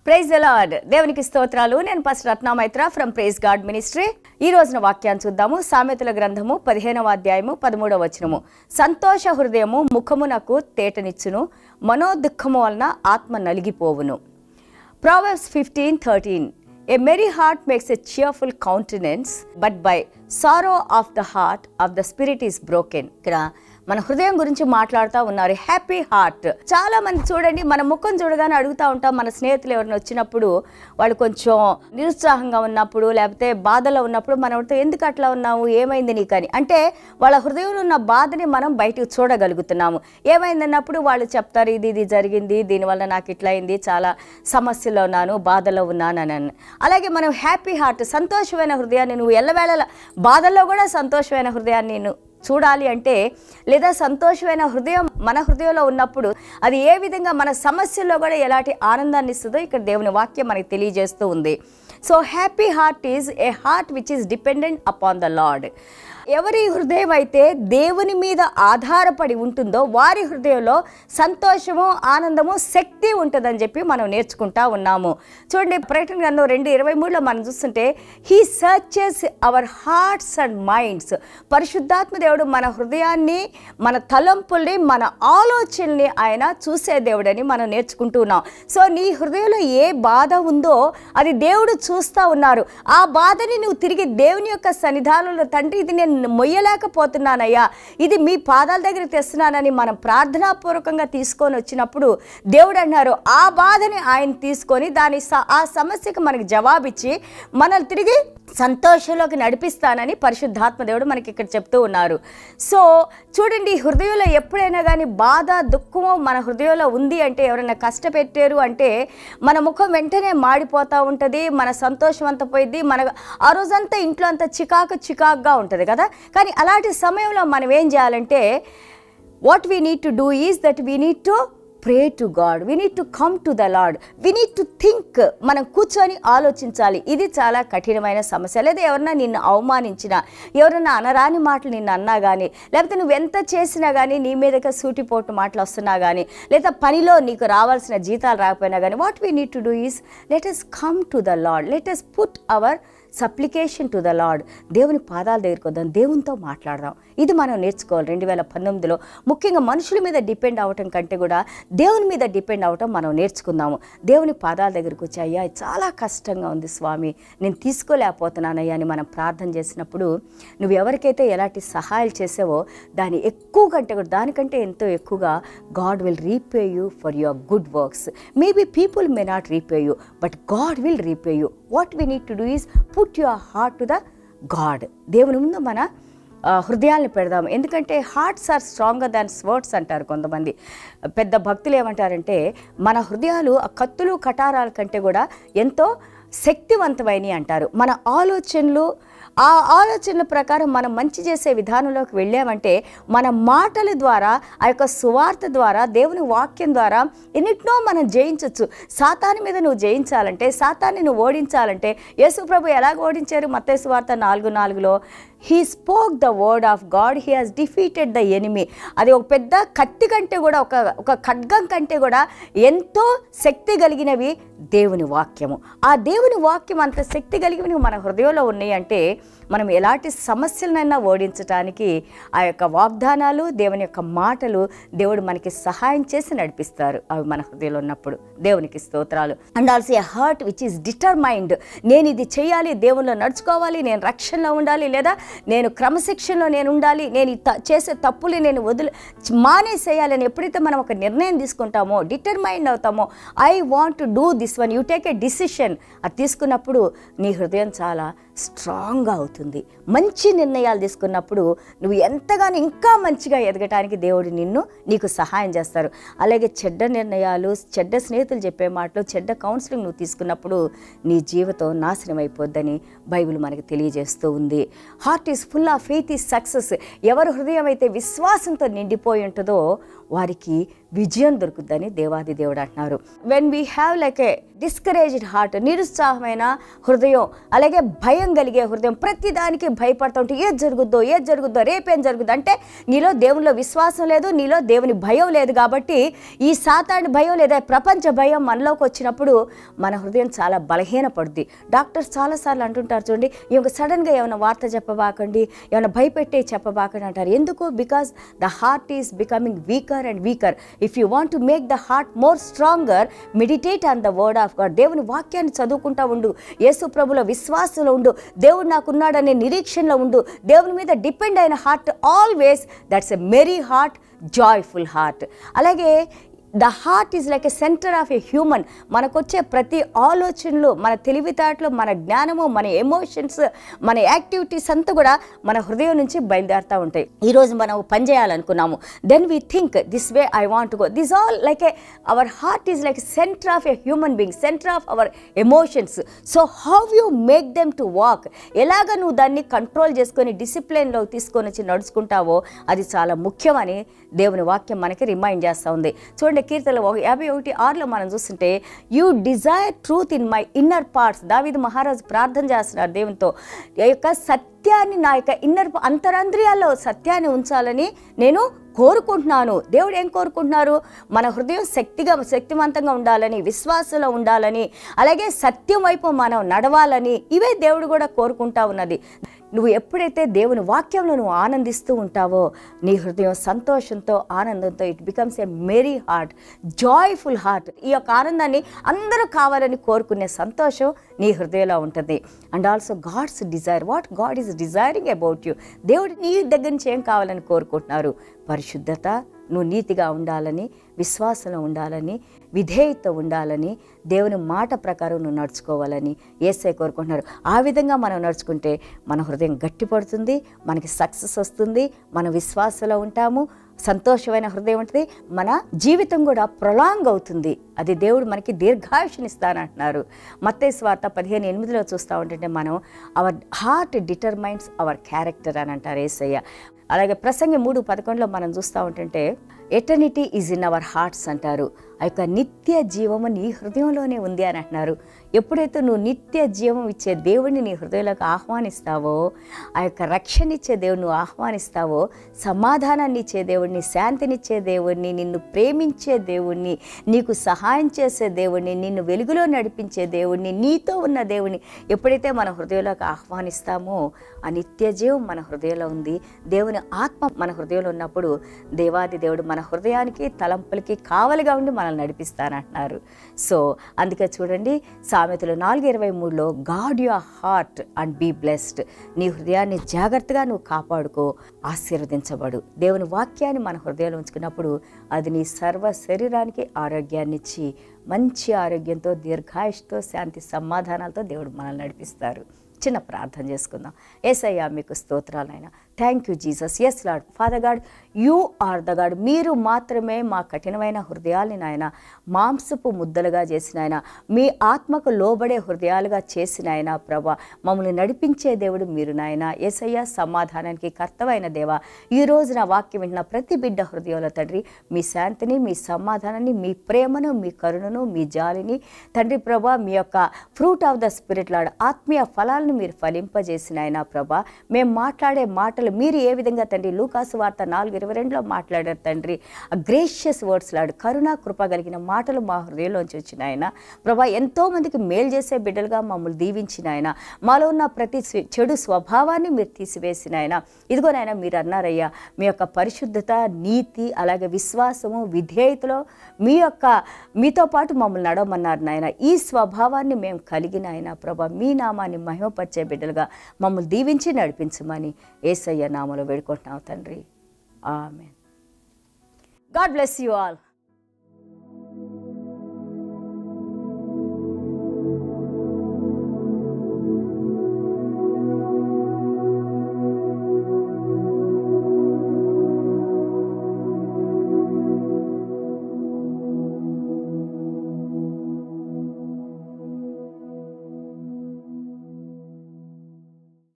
Praise అలాడ్ దేవునికి స్తోత్రాలు నేను first Ratnamaitra from praise God ministry ఈ రోజున వాక్యాన్ని చూద్దాము సామెతల గ్రంథము పదిహేనవ అధ్యాయము పదమూడవ వచనము సంతోష హృదయము ముఖమునకు తేటనిచ్చును మనోదుఖము వలన ఆత్మ నలిగిపోవును Proverbs 15 13. A merry heart makes a cheerful countenance, but by sorrow of the heart of the spirit is broken. ఇక్కడ మన హృదయం గురించి మాట్లాడుతూ ఉన్నారు హ్యాపీ హార్ట్ చాలా మంది చూడండి మన ముఖం చూడగానే అడుగుతూ ఉంటాం మన స్నేహితులు ఎవరైనా వచ్చినప్పుడు వాళ్ళు కొంచెం నిరుత్సాహంగా ఉన్నప్పుడు లేకపోతే బాధలో ఉన్నప్పుడు మనం అడుగుతాం, ఎందుకు అట్లా ఉన్నావు ఏమైంది నీకని అంటే వాళ్ళ హృదయంలో ఉన్న బాధని మనం బయటకు చూడగలుగుతున్నాము ఏమైందన్నప్పుడు వాళ్ళు చెప్తారు ఇది ఇది జరిగింది దీనివల్ల నాకు ఇట్లా అయింది చాలా సమస్యలో ఉన్నాను బాధలో ఉన్నాను అని అన్న. అలాగే మనం హ్యాపీ హార్ట్ సంతోషమైన హృదయాన్ని నువ్వు ఎల్లవేళ బాధల్లో కూడా సంతోషమైన హృదయాన్ని నువ్వు చూడాలి అంటే లేదా సంతోషమైన హృదయం మన హృదయంలో ఉన్నప్పుడు అది ఏ విధంగా మన సమస్యల్లో కూడా ఎలాంటి ఆనందాన్ని ఇస్తుందో ఇక్కడ దేవుని వాక్యం మనకి తెలియజేస్తూ ఉంది so happy heart is a heart which is dependent upon the Lord ఎవరి హృదయం అయితే దేవుని మీద ఆధారపడి ఉంటుందో వారి హృదయంలో సంతోషము ఆనందము శక్తి ఉంటుందని చెప్పి మనం నేర్చుకుంటా ఉన్నాము చూడండి ప్రకటన గ్రంథం రెండు ఇరవై మూడులో మనం చూస్తుంటే he searches our hearts and minds పరిశుద్ధాత్మ దేవుడు మన హృదయాన్ని మన తలంపుల్ని మన ఆలోచనల్ని ఆయన చూసే దేవుడని మనం నేర్చుకుంటూ ఉన్నాం సో నీ హృదయంలో ఏ బాధ ఉందో అది దేవుడు చూస్తూ ఉన్నారు ఆ బాధని నువ్వు తిరిగి దేవుని యొక్క సన్నిధానంలో తండ్రి ఇది నేను మొయ్యలేకపోతున్నానయ్యా ఇది మీ పాదాల దగ్గర తెస్తున్నానని మనం ప్రార్థనాపూర్వకంగా తీసుకొని వచ్చినప్పుడు దేవుడు అన్నారు ఆ బాధని ఆయన తీసుకొని దాని స- ఆ సమస్యకు మనకి జవాబిచ్చి మనల్ని తిరిగి సంతోషంలోకి నడిపిస్తానని పరిశుద్ధాత్మ దేవుడు మనకి ఇక్కడ చెప్తూ ఉన్నారు సో చూడండి హృదయంలో ఎప్పుడైనా కానీ బాధ దుఃఖము మన హృదయంలో ఉంది అంటే ఎవరైనా కష్టపెట్టారు అంటే మన ముఖం వెంటనే మాడిపోతూ ఉంటుంది మన సంతోషం అంతా పోయింది మన ఆ రోజంతా ఇంట్లో అంతా చికాకు చికాకుగా ఉంటుంది కదా కానీ అలాంటి సమయంలో మనం ఏం చేయాలంటే what we need to do is that we need to pray to God we need to come to the Lord we need to think మనం కూర్చొని ఆలోచించాలి ఇది చాలా కఠినమైన సమస్య లేదా ఎవరన్నా నిన్ను అవమానించినా ఎవరన్నా అనరాని మాటలు నిన్ను అన్నా కానీ లేకపోతే నువ్వు ఎంత చేసినా కానీ నీ మీదకి సూటిపోటు మాటలు వస్తున్నా కానీ లేదా పనిలో నీకు రావాల్సిన జీతాలు రాకపోయినా కానీ what we need to do is let us come to the Lord let us put our supplication to the Lord దేవుని పాదాల దగ్గరికి వద్దాం దేవునితో మాట్లాడదాం ఇది మనం నేర్చుకోవాలి రెండు వేల పంతొమ్మిదిలో ముఖ్యంగా మనుషుల మీద డిపెండ్ అవ్వటం కంటే కూడా దేవుని మీద డిపెండ్ అవ్వటం మనం నేర్చుకుందాము దేవుని పాదాల దగ్గరికి వచ్చి అయ్యా ఇది చాలా కష్టంగా ఉంది స్వామి నేను తీసుకోలేకపోతున్నానయ్యా అని మనం ప్రార్థన చేసినప్పుడు నువ్వు ఎవరికైతే ఎలాంటి సహాయాలు చేసావో దాని ఎక్కువ కంటే కూడా దానికంటే ఎంతో ఎక్కువగా God will repay you for your good works maybe people may not repay you but God will repay you what we need to do is put your heart to the God దేవుని ముందు మన ఆ, హృదయాల్ని పెడదాం ఎందుకంటే hearts are stronger than swords అంటారు కొంతమంది పెద్ద భక్తులు ఏమంటారంటే మన హృదయాలు ఆ కత్తులు కటారాల కంటే కూడా ఎంతో శక్తివంతమైనవి అంటారు మన ఆలోచనలు ఆ ఆలోచనల ప్రకారం మనం మంచి చేసే విధానంలోకి వెళ్ళామంటే మన మాటల ద్వారా ఆ యొక్క సువార్త ద్వారా దేవుని వాక్యం ద్వారా ఎన్నిటినో మనం జయించవచ్చు సాతాని మీద నువ్వు జయించాలంటే సాతాన్ని నువ్వు ఓడించాలంటే యేసు ప్రభు ఎలాగ ఓడించారు మత్తయి సువార్త నాలుగు నాలుగులో he spoke the word of God he has defeated the enemy అది ఒక పెద్ద కత్తి కంటే కూడా ఒక ఒక ఖడ్గం కంటే కూడా ఎంతో శక్తి కలిగినవి దేవుని వాక్యము ఆ దేవుని వాక్యం అంత శక్తి కలిగినవి మన హృదయంలో ఉన్నాయి అంటే మనం ఎలాంటి సమస్యలనైనా ఓడించడానికి ఆ యొక్క వాగ్దానాలు దేవుని యొక్క మాటలు దేవుడు మనకి సహాయం చేసి నడిపిస్తారు అవి మన హృదయంలో ఉన్నప్పుడు దేవునికి స్తోత్రాలు and also a heart which is determined నేను ఇది చేయాలి దేవునిలో నడుచుకోవాలి నేను రక్షణలో ఉండాలి లేదా నేను క్రమశిక్షణలో నేను ఉండాలి నేను ఈ త- చేసే తప్పులు నేను వదిలి మానేసేయాలని ఎప్పుడైతే మనం ఒక నిర్ణయం తీసుకుంటామో డిటర్మైండ్ అవుతామో I want to do this one you take a decision అది తీసుకున్నప్పుడు నీ హృదయం చాలా స్ట్రాంగ్గా అవుతుంది మంచి నిర్ణయాలు తీసుకున్నప్పుడు నువ్వు ఎంతగానో ఇంకా మంచిగా ఎదగటానికి దేవుడు నిన్ను నీకు సహాయం చేస్తారు అలాగే చెడ్డ నిర్ణయాలు చెడ్డ స్నేహితులు చెప్పే మాటలు చెడ్డ కౌన్సిలింగ్ నువ్వు తీసుకున్నప్పుడు నీ జీవితం నాశనం అయిపోద్దని బైబిల్ మనకి తెలియజేస్తూ ఉంది heart is full of faith is success ఎవరి హృదయం అయితే విశ్వాసంతో నిండిపోయి ఉంటుందో వారికి విజయం దొరుకుద్దని దేవాది దేవుడు అంటున్నారు when we have like a discouraged heart నిరుత్సాహమైన హృదయం అలాగే భయం కలిగే హృదయం ప్రతిదానికి భయపడుతూ ఉంటే ఏది జరుగుద్దో ఏది జరుగుద్దో రేపేం జరుగుద్దో అంటే నీలో దేవునిలో విశ్వాసం లేదు నీలో దేవుని భయం లేదు కాబట్టి ఈ సాతాని భయం లేదా ప్రపంచ భయం మనలోకి వచ్చినప్పుడు మన హృదయం చాలా బలహీనపడుద్ది డాక్టర్స్ చాలాసార్లు అంటుంటారు చూడండి ఇంక సడన్గా ఏమైనా వార్త చెప్పబాకండి ఏమైనా భయపెట్టి చెప్పబాకండి అంటారు ఎందుకు because the heart is becoming weaker and weaker if you want to make the heart more stronger meditate on the word of God దేవుని వాక్యాన్ని చదువుకుంటా ఉండు యేసు ప్రభుల విశ్వాసంలో ఉండు దేవుడు నాకున్నాడనే నిరీక్షణలో ఉండు దేవుని మీద డిపెండ్ అయిన heart always that's a merry heart joyful heart అలాగే the heart is like a centre of a human మనకొచ్చే ప్రతి ఆలోచనలు మన తెలివితేటలు మన జ్ఞానము మన ఎమోషన్స్ మన యాక్టివిటీస్ అంతా కూడా మన హృదయం నుంచి బయలుదేరుతూ ఉంటాయి ఈరోజు మనం పని చేయాలనుకున్నాము then we think this way I want go this all like a our heart is like centre of a human being centre of our emotions so how you make them to walk ఎలాగ నువ్వు దాన్ని control చేసుకొని డిసిప్లిన్లో తీసుకొని వచ్చి నడుచుకుంటావో అది చాలా ముఖ్యమని దేవుని వాక్యం మనకి రిమైండ్ చేస్తూ ఉంది చూడండి కీర్తనలో ఒక యాభై ఒకటి ఆరులో మనం చూస్తుంటే you desire truth in my inner parts దావిది మహారాజు ప్రార్థన చేస్తున్నారు దేవునితో ఈ యొక్క సత్యాన్ని నా యొక్క ఇన్నర్ అంతరంద్రియాల్లో సత్యాన్ని ఉంచాలని నేను కోరుకుంటున్నాను దేవుడు ఏం కోరుకుంటున్నారు మన హృదయం శక్తిగా శక్తివంతంగా ఉండాలని విశ్వాసంలో ఉండాలని అలాగే సత్యం వైపు మనం నడవాలని ఇవే దేవుడు కూడా కోరుకుంటా ఉన్నది నువ్వు ఎప్పుడైతే దేవుని వాక్యంలో నువ్వు ఆనందిస్తూ ఉంటావో నీ హృదయం సంతోషంతో ఆనందంతో it becomes a merry heart joyful heart ఈ యొక్క ఆనందాన్ని అందరూ కావాలని కోరుకునే సంతోషం నీ హృదయంలో ఉంటుంది and also God's desire what God is desiring about you దేవుడు నీ దగ్గర నుంచి ఏం కావాలని కోరుకుంటున్నారు పరిశుద్ధత నువ్వు నీతిగా ఉండాలని విశ్వాసంలో ఉండాలని విధేయత ఉండాలని దేవుని మాట ప్రకారం నువ్వు నడుచుకోవాలని ఏసై కోరుకుంటున్నారు ఆ విధంగా మనం నడుచుకుంటే మన హృదయం గట్టిపడుతుంది మనకి సక్సెస్ వస్తుంది మన విశ్వాసంలో ఉంటాము సంతోషమైన హృదయం ఉంటుంది మన జీవితం కూడా ప్రొలాంగ్ అవుతుంది అది దేవుడు మనకి దీర్ఘాయుషనిస్తానంటున్నారు మత్తయి స్వార్త పదిహేను ఎనిమిదిలో చూస్తూ ఉంటుంటే మనం our heart determines our character అని అంటారు ఏసయ్య అలాగే ప్రసంగి మూడు పదకొండులో మనం చూస్తూ ఉంటుంటే eternity is in our hearts అంటారు ఆ యొక్క నిత్య జీవము నీ హృదయంలోనే ఉంది అని అంటున్నారు ఎప్పుడైతే నువ్వు నిత్య జీవం ఇచ్చే దేవుడిని నీ హృదయంలోకి ఆహ్వానిస్తావో ఆ యొక్క రక్షణ ఇచ్చే దేవుడిని నువ్వు ఆహ్వానిస్తావో సమాధానాన్ని ఇచ్చే దేవుడిని శాంతినిచ్చే దేవుడిని నిన్ను ప్రేమించే దేవుడిని నీకు సహాయం చేసే దేవుడిని నిన్ను వెలుగులో నడిపించే దేవుడిని నీతో ఉన్న దేవుడిని ఎప్పుడైతే మన హృదయంలోకి ఆహ్వానిస్తామో ఆ నిత్య జీవం మన హృదయంలో ఉంది దేవుని ఆత్మ మన హృదయంలో ఉన్నప్పుడు దేవాది దేవుడు మన హృదయానికి తలంపులకి కావలిగా ఉండి మనల్ని నడిపిస్తానంటున్నారు సో అందుకే చూడండి సామెతలు నాలుగు ఇరవై మూడులో guard your heart and be blessed నీ హృదయాన్ని జాగ్రత్తగా నువ్వు కాపాడుకో ఆశీర్వదించబడు దేవుని వాక్యాన్ని మన హృదయంలో ఉంచుకున్నప్పుడు అది నీ సర్వ శరీరానికి ఆరోగ్యాన్ని ఇచ్చి మంచి ఆరోగ్యంతో దీర్ఘాయుష్తో శాంతి సమాధానాలతో దేవుడు మనల్ని నడిపిస్తారు చిన్న ప్రార్థన చేసుకుందాం ఏసయ్యా మీకు స్తోత్రాలైనా thank you Jesus yes Lord Father God you are the God మీరు మాత్రమే మా కఠినమైన హృదయాల్ని నాయన మాంసపు ముద్దలుగా చేసిన ఆయన మీ ఆత్మకు లోబడే హృదయాలుగా చేసిన ఆయన ప్రభా మమ్మల్ని నడిపించే దేవుడు మీరు నాయన ఏసయ్య సమాధానానికి కర్తవైన దేవా ఈ రోజు నా వాక్యం వింటున్న ప్రతి బిడ్డ హృదయంలో తండ్రి మీ శాంతిని మీ సమాధానాన్ని మీ ప్రేమను మీ కరుణను మీ జాలిని తండ్రి ప్రభా మీ యొక్క fruit of the spirit Lord ఆత్మీయ ఫలాలను మీరు ఫలింపజేసిన ఆయన ప్రభా మేము మాట్లాడే మాటలు మీరు ఏ విధంగా తండ్రి లూకాసు వార్త నాలుగు ఇరవై రెండులో మాట్లాడారు తండ్రి ఆ గ్రేషియస్ వర్డ్స్ లాడు కరుణ కృప కలిగిన మాటలు మా హృదయంలోంచి వచ్చిన ఆయన ప్రభా ఎంతో మందికి మేలు చేసే బిడ్డలుగా మమ్మల్ని దీవించిన ఆయన మాలో ఉన్న ప్రతి స్వ- చెడు స్వభావాన్ని మీరు తీసివేసిన ఆయన ఇదిగోనైనా మీరు అన్నారయ్యా మీ యొక్క పరిశుద్ధత నీతి అలాగే విశ్వాసము విధేయతలో మీ యొక్క మీతో పాటు మమ్మల్ని నడవమన్నారు నాయన ఈ స్వభావాన్ని మేము కలిగిన ఆయన ప్రభా మీ నామాన్ని మహిమపరిచే బిడ్డలుగా మమ్మల్ని దీవించి నడిపించమని ఏసయ్య నామలో వేడుకుంటున్నాం తండ్రి ఆమె గాడ్ బ్లెస్ యూ ఆల్